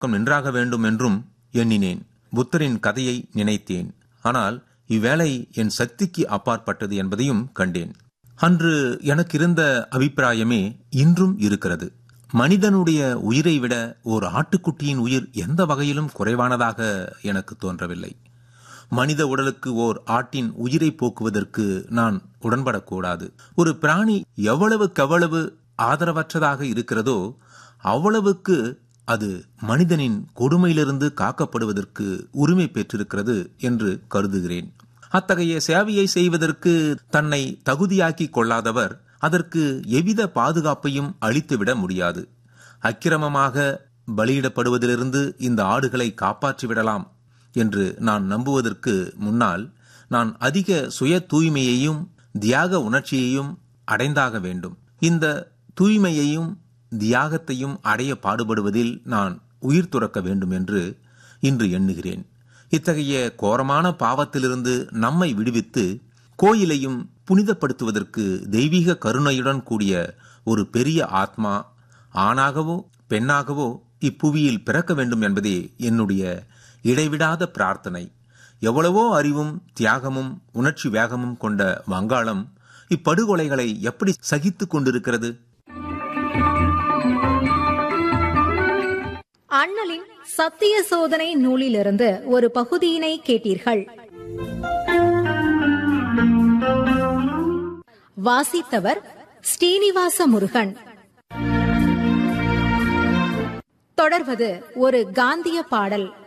பக்கம் நின்றாக வேண்டும் என்றும் எண்ணினேன் புத்தரின் கதையை நினைத்தேன் ஆனால் இவ்வேளை என் சக்திக்கு அப்பாற்பட்டது என்பதையும் கண்டேன் அன்று எனக்கு இருந்த அபிப்பிராயமே இன்றும் இருக்கிறது மனிதனுடைய உயிரை விட ஒரு ஆட்டுக்குட்டியின் உயிர் எந்த வகையிலும் குறைவானதாக எனக்கு தோன்றவில்லை மனித உடலுக்கு ஓர் ஆட்டின் உயிரை போக்குவதற்கு நான் உடன்படக்கூடாது ஒரு பிராணி எவ்வளவுக்கெவ்வளவு ஆதரவற்றதாக இருக்கிறதோ அவ்வளவுக்கு அது மனிதனின் கொடுமையிலிருந்து காக்கப்படுவதற்கு உரிமை பெற்றிருக்கிறது என்று கருதுகிறேன் அத்தகைய சேவையை செய்வதற்கு தன்னை தகுதியாக்கி கொள்ளாதவர் அதற்கு எவ்வித பாதுகாப்பையும் அளித்துவிட முடியாது அக்கிரமமாக பலியிடப்படுவதிலிருந்து இந்த ஆடுகளை காப்பாற்றிவிடலாம் என்று நான் நம்புவதற்கு முன்னால் நான் அதிக சுய தூய்மையையும் தியாக உணர்ச்சியையும் அடைந்தாக வேண்டும் இந்த தூய்மையையும் தியாகத்தையும் அடைய பாடுபடுவதில் நான் உயிர் துறக்க வேண்டும் என்று இன்று எண்ணுகிறேன் இத்தகைய கோரமான பாவத்திலிருந்து நம்மை விடுவித்து கோயிலையும் புனிதப்படுத்துவதற்கு தெய்வீக கருணையுடன் கூடிய ஒரு பெரிய ஆத்மா ஆணாகவோ பெண்ணாகவோ இப்புவியில் பிறக்க வேண்டும் என்பதே என்னுடைய இடைவிடாத பிரார்த்தனை எவ்வளவோ அறிவும் தியாகமும் உணர்ச்சி வேகமும் கொண்ட வங்காளம் இப்படுகொலைகளை எப்படி சகித்துக் கொண்டிருக்கிறது அண்ணலின் சத்திய சோதனை நூலிலிருந்து ஒரு பகுதியினை கேட்டீர்கள் வாசித்தவர் ஸ்ரீனிவாச முருகன் தொடர்வது ஒரு காந்திய பாடல்